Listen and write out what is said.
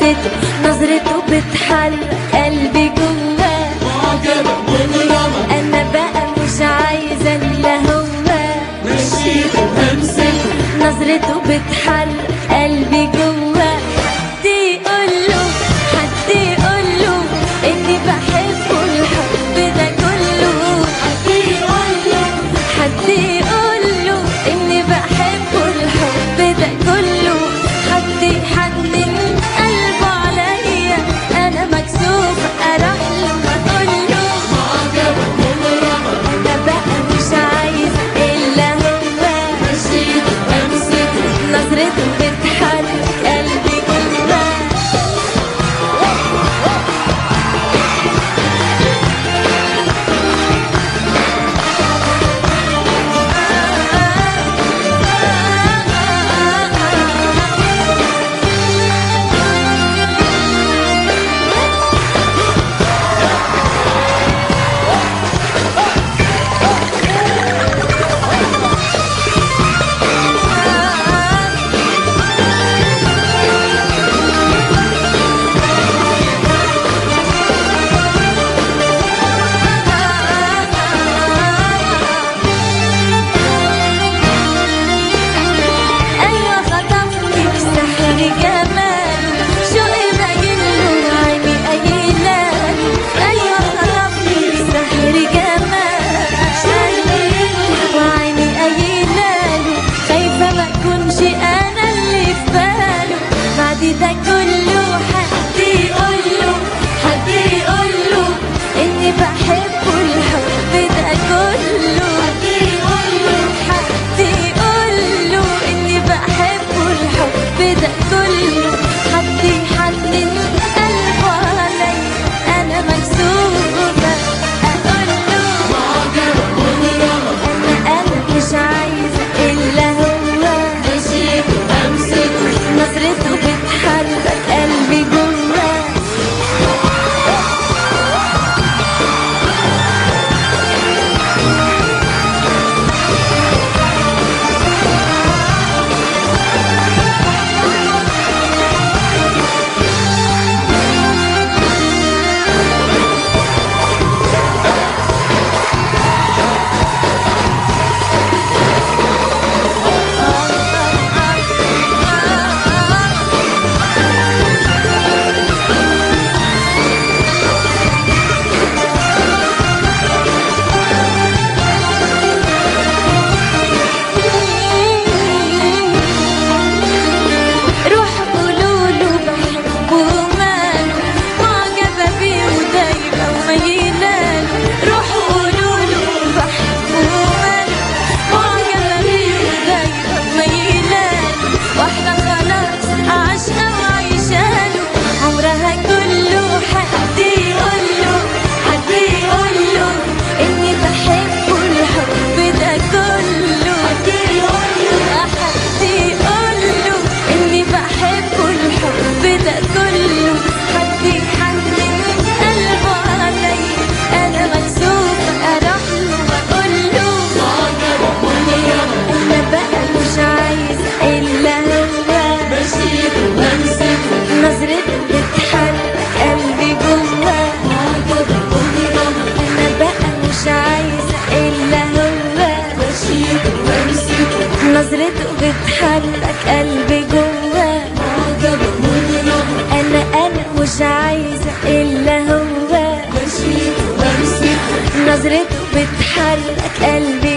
همسته نظرته بتحرك قلبي جواه معجبة مغرمة انا بقى مش عايزه الا هو مشيته همسته نظرته بتحرك قلبي جواه حد يقول له حد يقول له اني بحبه الحب ده كله حد يقول له حد يقول له اني بحبه الحب ده كله حد يحنن قلبه عليا انا مكسوفه اروح له واقول له معجبة مغرمة انا بقى مش عايزه الا هو مشيته همسته نظرته بتحرك قلبي جواه أيوة خطفني بسحر جماله شوقي باينله وعيني قايلاله أيوة خطفني بسحر جماله شوقي وعيني قايلاله خايفة ما أكونش أنا اللي في باله بعد ده كله حد يقوله حد يقوله إني بحبه الحب ده كله حد يقوله حد يقوله إني بحبه الحب ده كله حد يحنن قلبه علي أنا مكسوفة أقوله معجبة مغرمة أنا أنا مش عايزة إلا هو مشيته همسته نظرته بتحرك قلبي جواه روح قولوله بحبه ماله معجبة بيه ودايبة وميلاله روح قولوله بحبه ماله معجبة بيه ودايبة وميلاله واحدة خلاص عاشقة وعايشاله عمرها كله حد يقوله حد يقوله إني بحبه الحب ده كله حد يقوله حد يقوله إني بحبه الحب ده كله حد يحنن قلبه علي أنا مكسوفة أروح له وأقول له معجبة مغرمة أنا بقى مش عايزة إلا هو مشيته همسته نظرته بتحرك قلبي جواه معجبة مغرمة أنا بقى مش عايزة إلا هو مشيته همسته نظرته بتحرك قلبي جواه معجبة مغرمة أنا أنا مش عايزة إلا هو مشيته همسته نظرته بتحرك قلبي